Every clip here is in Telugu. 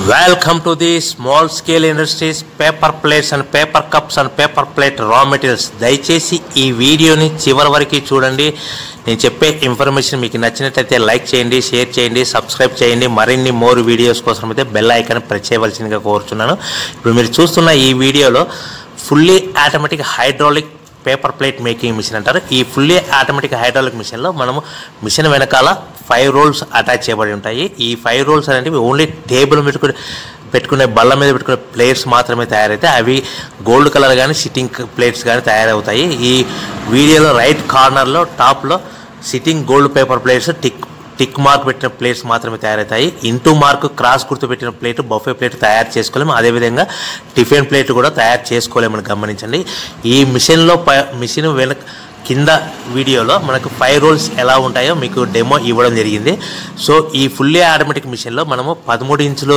welcome to the small scale industries paper plates and paper cups and paper plate raw materials దయచేసి ఈ వీడియోని చివరి వరకు చూడండి నేను చెప్పే ఇన్ఫర్మేషన్ మీకు నచ్చినట్లయితే లైక్ చేయండి షేర్ చేయండి సబ్స్క్రైబ్ చేయండి మరిన్ని మోర్ వీడియోస్ కోసం అయితే బెల్ ఐకాన్ ప్రెస్ చేయవలసిందిగా కోరుచున్నాను ఇప్పుడు మీరు చూస్తున్న ఈ వీడియోలో fully automatic hydraulic paper plate making machine అంటారు ఈ ఫుల్లీ ఆటోమేటిక్ హైడ్రాలిక్ మిషన్లో మనము మిషన్ వెనకాల ఫైవ్ రోల్స్ అటాచ్ చేయబడి ఉంటాయి ఈ ఫైవ్ రోల్స్ అనేవి ఓన్లీ టేబుల్ పెట్టుకుని పెట్టుకునే బల్ల మీద పెట్టుకునే ప్లేట్స్ మాత్రమే తయారైతాయి అవి గోల్డ్ కలర్ కానీ సిట్టింగ్ ప్లేట్స్ కానీ తయారవుతాయి ఈ వీడియోలో రైట్ కార్నర్లో టాప్లో sitting gold paper plates tick tick mark పెట్టిన ప్లేట్స్ మాత్రమే తయారవుతాయి ఇంటూ మార్క్ క్రాస్ గుర్తు పెట్టిన ప్లేట్ బఫే ప్లేట్ తయారు చేసుకోలేము అదేవిధంగా టిఫిన్ ప్లేట్ కూడా తయారు చేసుకోలేమని గమనించండి ఈ మిషన్లో ప మిషన్ వెనక కింద వీడియోలో మనకు ఫైవ్ రోల్స్ ఎలా ఉంటాయో మీకు డెమో ఇవ్వడం జరిగింది సో ఈ ఫుల్లీ ఆటోమేటిక్ మిషన్లో మనము పదమూడు ఇంచులు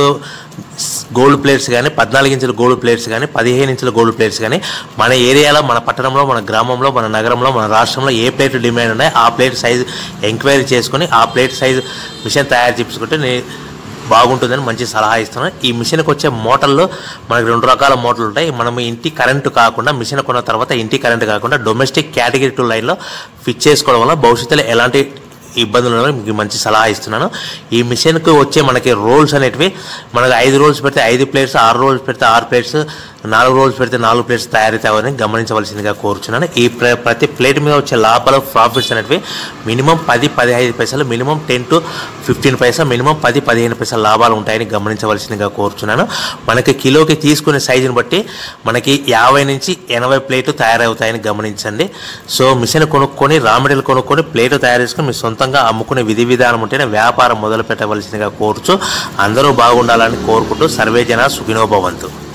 గోల్డ్ ప్లేట్స్ కానీ పద్నాలుగు ఇంచుల గోల్డ్ ప్లేట్స్ కానీ పదిహేను ఇంచుల గోల్డ్ ప్లేట్స్ కానీ మన ఏరియాలో మన పట్టణంలో మన గ్రామంలో మన నగరంలో మన రాష్ట్రంలో ఏ ప్లేట్ డిమాండ్ ఉన్నాయో ఆ ప్లేట్ సైజు ఎంక్వైరీ చేసుకొని ఆ ప్లేట్ సైజు మిషన్ తయారు చేసుకుంటే నే బాగుంటుందని మంచి సలహా ఇస్తున్నాను ఈ మిషన్కి వచ్చే మోటార్లు మనకి రెండు రకాల మోటార్లు ఉంటాయి మనం ఇంటి కరెంటు కాకుండా మిషన్ కొన్న తర్వాత ఇంటి కరెంటు కాకుండా డొమెస్టిక్ కేటగిరీ టూ లైన్లో ఫిట్ చేసుకోవడం వల్ల భవిష్యత్తులో ఎలాంటి ఇబ్బందులు ఉన్నాయో మీకు మంచి సలహా ఇస్తున్నాను ఈ మిషన్కి వచ్చే మనకి రోల్స్ అనేటివి మనకి ఐదు రోల్స్ పెడితే ఐదు ప్లేట్స్ ఆరు రోల్స్ పెడితే ఆరు ప్లేట్స్ నాలుగు రోల్స్ పెడితే నాలుగు ప్లేట్స్ తయారవుతాయని గమనించవలసిందిగా కోరుచున్నాను ఈ ప్ర- ప్రతి ప్లేట్ మీద వచ్చే లాభాలు ప్రాఫిట్స్ అనేటివి మినిమం పది పదిహేను పైసలు minimum ten to fifteen paisa minimum పది పదిహేను పైసలు లాభాలు ఉంటాయని గమనించవలసిందిగా కోరుచున్నాను మనకి కిలోకి తీసుకునే సైజుని బట్టి మనకి యాభై నుంచి ఎనభై ప్లేటు తయారవుతాయని గమనించండి సో మిషన్ కొనుక్కొని రా మెటీరియల్ కొనుక్కొని ప్లేటు తయారు చేసుకొని మీ సొంతంగా అమ్ముకునే విధి విధానం ఉంటేనే వ్యాపారం మొదలు పెట్టవలసిందిగా కోరుచు అందరూ బాగుండాలని కోరుకుంటూ సర్వే జన సుఖినోభవంతు